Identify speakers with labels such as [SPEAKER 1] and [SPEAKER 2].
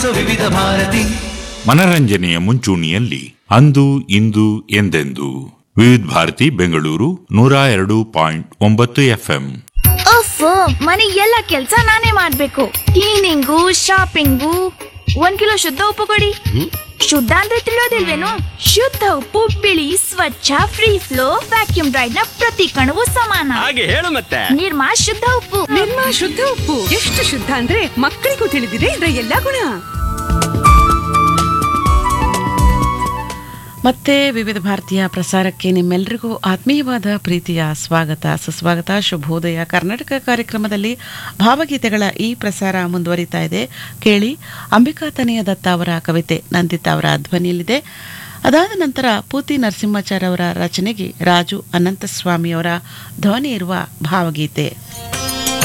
[SPEAKER 1] ಆಲಿಸೋ ವಿವಿಧ ಭಾರತಿ
[SPEAKER 2] ಮನರಂಜನೆಯ ಮುಂಚೂಣಿಯಲ್ಲಿ ಅಂದು ಇಂದು ಎಂದೆಂದು ವಿವಿಧ ಭಾರತಿ ಬೆಂಗಳೂರು ನೂರ ಎರಡು ಪಾಯಿಂಟ್ ಒಂಬತ್ತು ಎಫ್ಎಂ
[SPEAKER 3] ಅಫ್ ಮನೆ ಎಲ್ಲ ಕೆಲ್ಸ ನಾನೇ ಮಾಡ್ಬೇಕು ಕ್ಲೀನಿಂಗು ಶಾಪಿಂಗು ಒಂದ್ ಕಿಲೋ ಶುದ್ಧ ಉಪ್ಪು ಕೊಡಿ ಶುದ್ಧ ಅಂದ್ರೆ ತಿಳಿಯೋದಿಲ್ವೇನು ಶುದ್ಧ ಉಪ್ಪು ಬಿಳಿ ಸ್ವಚ್ಛ ಫ್ರೀ ಫ್ಲೋ ವ್ಯಾಕ್ಯೂಮ್ ಡ್ರೈಡ್ ನ ಪ್ರತಿ ಕಣವು ಸಮಾನ
[SPEAKER 4] ಹಾಗೆ ಹೇಳು ಮತ್ತೆ
[SPEAKER 3] ನಿರ್ಮಾ ಶುದ್ಧ ಉಪ್ಪು
[SPEAKER 5] ನಿಮ್ಮ ಶುದ್ಧ ಉಪ್ಪು ಎಷ್ಟು ಶುದ್ಧ ಅಂದ್ರೆ ಮಕ್ಕಳಿಗೂ ತಿಳಿದಿದೆ ಇದರ ಎಲ್ಲಾ ಗುಣ
[SPEAKER 6] ಮತ್ತೆ ವಿವಿಧ ಭಾರತೀಯ ಪ್ರಸಾರಕ್ಕೆ ನಿಮ್ಮೆಲ್ಲರಿಗೂ ಆತ್ಮೀಯವಾದ ಪ್ರೀತಿಯ ಸ್ವಾಗತ ಸುಸ್ವಾಗತ ಶುಭೋದಯ ಕರ್ನಾಟಕ ಕಾರ್ಯಕ್ರಮದಲ್ಲಿ ಭಾವಗೀತೆಗಳ ಈ ಪ್ರಸಾರ ಮುಂದುವರಿತಾ ಇದೆ ಕೇಳಿ ಅಂಬಿಕಾ ತನೆಯ ದತ್ತ ಅವರ ಕವಿತೆ ನಂದಿತಾ ಅವರ ಧ್ವನಿಯಲ್ಲಿದೆ ಅದಾದ ನಂತರ ಪೂತಿ ನರಸಿಂಹಾಚಾರ್ಯ ಅವರ ರಚನೆಗೆ ರಾಜು ಅನಂತಸ್ವಾಮಿ ಅವರ ಧ್ವನಿ ಇರುವ ಭಾವಗೀತೆ